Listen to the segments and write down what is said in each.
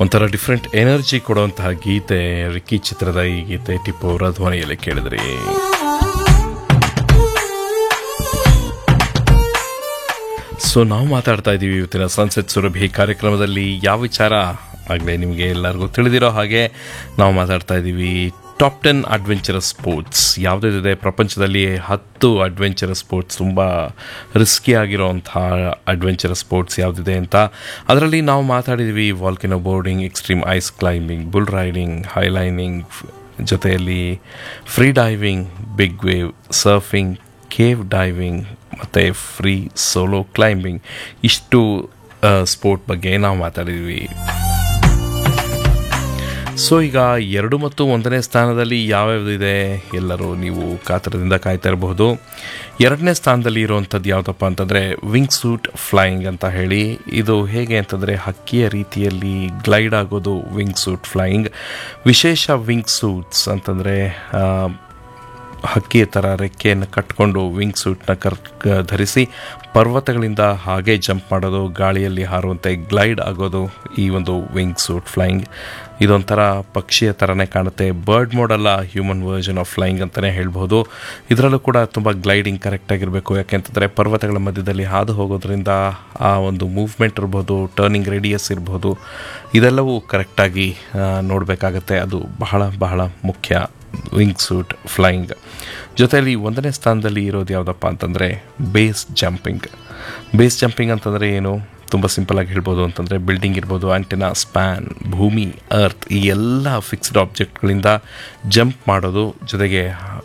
ಒಂಥರ different energy ಕೊಡುವಂತಹ ಗೀತೆ Ricky ಚಿತ್ರದ ಈ ಗೀತೆ ಟಿಪ್ಪು ಅವರ ಧ್ವನಿಯಲ್ಲಿ ಕೇಳಿದ್ರಿ ಸೊ ನಾವು ಮಾತಾಡ್ತಾ ಇದ್ದೀವಿ ಇವತ್ತಿನ ಸನ್ಸೆಟ್ ಸುರಭಿ ಕಾರ್ಯಕ್ರಮದಲ್ಲಿ ಯಾವ ವಿಚಾರ ಆಗಲೇ ನಿಮಗೆ ಎಲ್ಲರಿಗೂ ತಿಳಿದಿರೋ ಹಾಗೆ ನಾವು ಮಾತಾಡ್ತಾ ಇದ್ದೀವಿ ಟಾಪ್ ಟೆನ್ ಅಡ್ವೆಂಚರಸ್ ಸ್ಪೋರ್ಟ್ಸ್ ಯಾವುದಿದೆ ಪ್ರಪಂಚದಲ್ಲಿ ಹತ್ತು ಅಡ್ವೆಂಚರಸ್ ಸ್ಪೋರ್ಟ್ಸ್ ತುಂಬ ರಿಸ್ಕಿ ಆಗಿರೋವಂತಹ ಅಡ್ವೆಂಚರಸ್ ಸ್ಪೋರ್ಟ್ಸ್ ಯಾವುದಿದೆ ಅಂತ ಅದರಲ್ಲಿ ನಾವು ಮಾತಾಡಿದ್ವಿ volcano boarding extreme ice climbing bull riding highlining ಜೊತೆಯಲ್ಲಿ free diving big wave surfing cave diving ಮತ್ತು ಫ್ರೀ ಸೋಲೋ ಕ್ಲೈಂಬಿಂಗ್ ಇಷ್ಟು ಸ್ಪೋರ್ಟ್ ಬಗ್ಗೆ ನಾವು ಮಾತಾಡಿದ್ವಿ ಸೊ ಈಗ ಎರಡು ಮತ್ತು ಒಂದನೇ ಸ್ಥಾನದಲ್ಲಿ ಯಾವ್ಯಾವುದಿದೆ ಎಲ್ಲರೂ ನೀವು ಕಾತರದಿಂದ ಕಾಯ್ತಾ ಇರಬಹುದು ಎರಡನೇ ಸ್ಥಾನದಲ್ಲಿ ಇರುವಂಥದ್ದು ಯಾವುದಪ್ಪ ಅಂತಂದರೆ ವಿಂಗ್ ಸೂಟ್ ಫ್ಲೈಯಿಂಗ್ ಅಂತ ಹೇಳಿ ಇದು ಹೇಗೆ ಅಂತಂದರೆ ಹಕ್ಕಿಯ ರೀತಿಯಲ್ಲಿ ಗ್ಲೈಡ್ ಆಗೋದು ವಿಂಗ್ ಸೂಟ್ ಫ್ಲೈಯಿಂಗ್ ವಿಶೇಷ ವಿಂಗ್ ಸೂಟ್ಸ್ ಅಂತಂದರೆ ಹಕ್ಕಿಯ ಥರ ರೆಕ್ಕೆಯನ್ನು ಕಟ್ಕೊಂಡು ವಿಂಗ್ ಸೂಟ್ನ ಕರ್ ಧರಿಸಿ ಪರ್ವತಗಳಿಂದ ಹಾಗೆ ಜಂಪ್ ಮಾಡೋದು ಗಾಳಿಯಲ್ಲಿ ಹಾರುವಂತೆ ಗ್ಲೈಡ್ ಆಗೋದು ಈ ಒಂದು ವಿಂಗ್ ಸೂಟ್ ಫ್ಲೈಯಿಂಗ್ ಇದೊಂಥರ ಪಕ್ಷಿಯ ಥರನೇ ಕಾಣುತ್ತೆ ಬರ್ಡ್ ಮೋಡಲ್ಲ ಹ್ಯೂಮನ್ ವರ್ಜನ್ ಆಫ್ ಫ್ಲೈಯಿಂಗ್ ಅಂತಲೇ ಹೇಳ್ಬೋದು ಇದರಲ್ಲೂ ಕೂಡ ತುಂಬ ಗ್ಲೈಡಿಂಗ್ ಕರೆಕ್ಟಾಗಿರಬೇಕು ಯಾಕೆಂತಂದರೆ ಪರ್ವತಗಳ ಮಧ್ಯದಲ್ಲಿ ಹಾದು ಹೋಗೋದ್ರಿಂದ ಆ ಒಂದು ಮೂವ್ಮೆಂಟ್ ಇರ್ಬೋದು ಟರ್ನಿಂಗ್ ರೇಡಿಯಸ್ ಇರ್ಬೋದು ಇದೆಲ್ಲವೂ ಕರೆಕ್ಟಾಗಿ ನೋಡಬೇಕಾಗತ್ತೆ ಅದು ಬಹಳ ಬಹಳ ಮುಖ್ಯ ವಿಂಗ್ ಸೂಟ್ ಫ್ಲೈಯಿಂಗ್ ಜೊತೆಯಲ್ಲಿ ಒಂದನೇ ಸ್ಥಾನದಲ್ಲಿ ಇರೋದು ಯಾವುದಪ್ಪ ಅಂತಂದರೆ ಬೇಸ್ ಜಂಪಿಂಗ್ ಬೇಸ್ ಜಂಪಿಂಗ್ ಅಂತಂದರೆ ಏನು ತುಂಬ ಸಿಂಪಲಾಗಿ ಹೇಳ್ಬೋದು ಅಂತಂದರೆ ಬಿಲ್ಡಿಂಗ್ ಇರ್ಬೋದು ಆಂಟೆನಾ ಸ್ಪ್ಯಾನ್ ಭೂಮಿ ಅರ್ತ್ ಈ ಎಲ್ಲ ಫಿಕ್ಸ್ಡ್ ಆಬ್ಜೆಕ್ಟ್ಗಳಿಂದ ಜಂಪ್ ಮಾಡೋದು ಜೊತೆಗೆ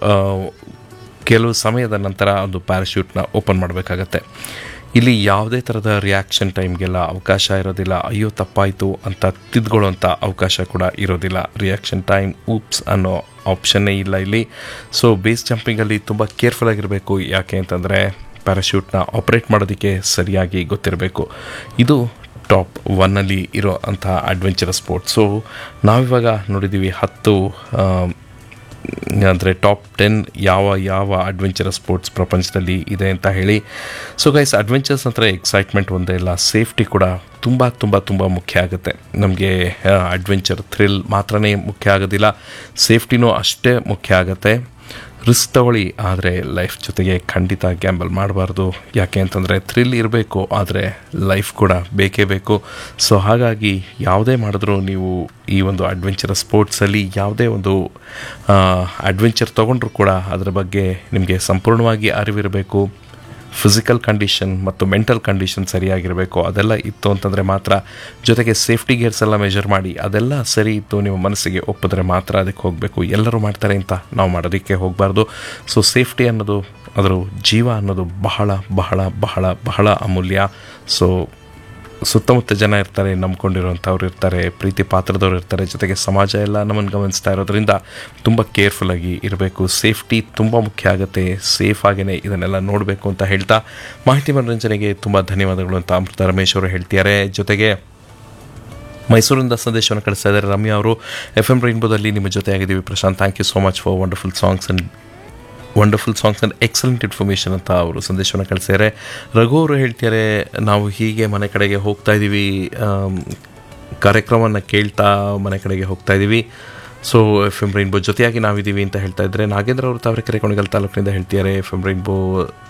ಕೆಲವು ಸಮಯದ ನಂತರ ಒಂದು ಪ್ಯಾರಾಶೂಟ್ನ ಓಪನ್ ಮಾಡಬೇಕಾಗತ್ತೆ ಇಲ್ಲಿ ಯಾವುದೇ ಥರದ ರಿಯಾಕ್ಷನ್ ಟೈಮ್ಗೆಲ್ಲ ಅವಕಾಶ ಇರೋದಿಲ್ಲ ಅಯ್ಯೋ ತಪ್ಪಾಯಿತು ಅಂತ ತಿದ್ಕೊಳ್ಳೋಂಥ ಅವಕಾಶ ಕೂಡ ಇರೋದಿಲ್ಲ ರಿಯಾಕ್ಷನ್ ಟೈಮ್ ಊಪ್ಸ್ ಅನ್ನೋ ಆಪ್ಷನ್ನೇ ಇಲ್ಲ ಇಲ್ಲಿ ಸೊ ಬೇಸ್ ಜಂಪಿಂಗಲ್ಲಿ ತುಂಬ ಕೇರ್ಫುಲ್ ಆಗಿರಬೇಕು ಯಾಕೆ ಅಂತಂದರೆ ಪ್ಯಾರಾಶೂಟ್ನ ಆಪ್ರೇಟ್ ಮಾಡೋದಕ್ಕೆ ಸರಿಯಾಗಿ ಗೊತ್ತಿರಬೇಕು ಇದು ಟಾಪ್ ಒನ್ನಲ್ಲಿ ಇರೋ ಅಂತಹ ಅಡ್ವೆಂಚರಸ್ ಸ್ಪೋರ್ಟ್ಸ್ ಸೊ ನಾವಿವಾಗ ನೋಡಿದ್ದೀವಿ ಹತ್ತು ಅಂದರೆ ಟಾಪ್ ಟೆನ್ ಯಾವ ಯಾವ ಅಡ್ವೆಂಚರಸ್ ಸ್ಪೋರ್ಟ್ಸ್ ಪ್ರಪಂಚದಲ್ಲಿ ಇದೆ ಅಂತ ಹೇಳಿ ಸೊ ಗೈಸ್ ಅಡ್ವೆಂಚರ್ಸ್ ಅಂದರೆ ಎಕ್ಸೈಟ್ಮೆಂಟ್ ಒಂದೇ ಇಲ್ಲ ಸೇಫ್ಟಿ ಕೂಡ ತುಂಬ ತುಂಬ ತುಂಬ ಮುಖ್ಯ ಆಗುತ್ತೆ ನಮಗೆ ಅಡ್ವೆಂಚರ್ ಥ್ರಿಲ್ ಮಾತ್ರನೇ ಮುಖ್ಯ ಆಗೋದಿಲ್ಲ ಸೇಫ್ಟಿನೂ ಅಷ್ಟೇ ಮುಖ್ಯ ಆಗುತ್ತೆ ರಿಸ್ಕ್ ತಗೊಳ್ಳಿ ಆದರೆ ಲೈಫ್ ಜೊತೆಗೆ ಖಂಡಿತ ಗ್ಯಾಂಬಲ್ ಮಾಡಬಾರ್ದು ಯಾಕೆ ಅಂತಂದರೆ ಥ್ರಿಲ್ ಇರಬೇಕು ಆದರೆ ಲೈಫ್ ಕೂಡ ಬೇಕೇ ಬೇಕು ಸೊ ಹಾಗಾಗಿ ಯಾವುದೇ ಮಾಡಿದ್ರೂ ನೀವು ಈ ಒಂದು ಅಡ್ವೆಂಚರಸ್ ಸ್ಪೋರ್ಟ್ಸಲ್ಲಿ ಯಾವುದೇ ಒಂದು ಅಡ್ವೆಂಚರ್ ತೊಗೊಂಡ್ರೂ ಕೂಡ ಅದರ ಬಗ್ಗೆ ನಿಮಗೆ ಸಂಪೂರ್ಣವಾಗಿ ಅರಿವಿರಬೇಕು ಫಿಸಿಕಲ್ ಕಂಡೀಷನ್ ಮತ್ತು ಮೆಂಟಲ್ ಕಂಡೀಷನ್ ಸರಿಯಾಗಿರಬೇಕು ಅದೆಲ್ಲ ಇತ್ತು ಅಂತಂದರೆ ಮಾತ್ರ ಜೊತೆಗೆ ಸೇಫ್ಟಿ ಗೇರ್ಸ್ ಎಲ್ಲ ಮೆಜರ್ ಮಾಡಿ ಅದೆಲ್ಲ ಸರಿ ಇತ್ತು ನಿಮ್ಮ ಮನಸ್ಸಿಗೆ ಒಪ್ಪಿದ್ರೆ ಮಾತ್ರ ಅದಕ್ಕೆ ಹೋಗಬೇಕು ಎಲ್ಲರೂ ಮಾಡ್ತಾರೆ ಅಂತ ನಾವು ಮಾಡೋದಕ್ಕೆ ಹೋಗಬಾರ್ದು ಸೊ ಸೇಫ್ಟಿ ಅನ್ನೋದು ಅದರ ಜೀವ ಅನ್ನೋದು ಬಹಳ ಬಹಳ ಬಹಳ ಬಹಳ ಅಮೂಲ್ಯ ಸೊ ಸುತ್ತಮುತ್ತ ಜನ ಇರ್ತಾರೆ ನಂಬ್ಕೊಂಡಿರೋಂಥವ್ರು ಇರ್ತಾರೆ ಪ್ರೀತಿ ಪಾತ್ರದವ್ರು ಇರ್ತಾರೆ ಜೊತೆಗೆ ಸಮಾಜ ಎಲ್ಲ ನಮ್ಮನ್ನು ಗಮನಿಸ್ತಾ ಇರೋದ್ರಿಂದ ತುಂಬ ಕೇರ್ಫುಲ್ಲಾಗಿ ಇರಬೇಕು ಸೇಫ್ಟಿ ತುಂಬ ಮುಖ್ಯ ಆಗುತ್ತೆ ಸೇಫ್ ಆಗೇ ಇದನ್ನೆಲ್ಲ ನೋಡಬೇಕು ಅಂತ ಹೇಳ್ತಾ ಮಾಹಿತಿ ಮನೋರಂಜನೆಗೆ ತುಂಬ ಧನ್ಯವಾದಗಳು ಅಂತ ಅಮೃತ ರಮೇಶ್ ಅವರು ಹೇಳ್ತಿದ್ದಾರೆ ಜೊತೆಗೆ ಮೈಸೂರಿಂದ ಸಂದೇಶವನ್ನು ಕಳಿಸ್ತಾ ಇದ್ದಾರೆ ರಮ್ಯಾ ಅವರು ಎಫ್ ಎಮ್ ರೈನ್ಬೋದಲ್ಲಿ ನಿಮ್ಮ ಜೊತೆ ಆಗಿದ್ದೀವಿ Prashant thank you so much for wonderful songs and wonderful songs and excellent information ಅಂತ ಅವರು ಸಂದೇಶವನ್ನು ಕಳಿಸಿದ್ದಾರೆ ರಘು ಅವರು ಹೇಳ್ತಾರೆ ನಾವು ಹೀಗೆ ಮನೆ ಕಡೆಗೆ ಹೋಗ್ತಾ ಇದ್ದೀವಿ ಕಾರ್ಯಕ್ರಮವನ್ನು ಕೇಳ್ತಾ ಮನೆ ಕಡೆಗೆ ಹೋಗ್ತಾ ಇದ್ದೀವಿ ಸೊ ಎಫ್ ಎಮ್ ರೈನ್ಬೋ ಜೊತೆಯಾಗಿ ನಾವಿದ್ದೀವಿ ಅಂತ ಹೇಳ್ತಾ ಇದ್ದಾರೆ ನಾಗೇಂದ್ರ ಅವರು ತಾವರೆಕೆರೆ ಕೊಣಗಲ್ ತಾಲೂಕಿನಿಂದ ಹೇಳ್ತಿದ್ದಾರೆ ಎಫ್ ಎಮ್ ರೈನ್ಬೋ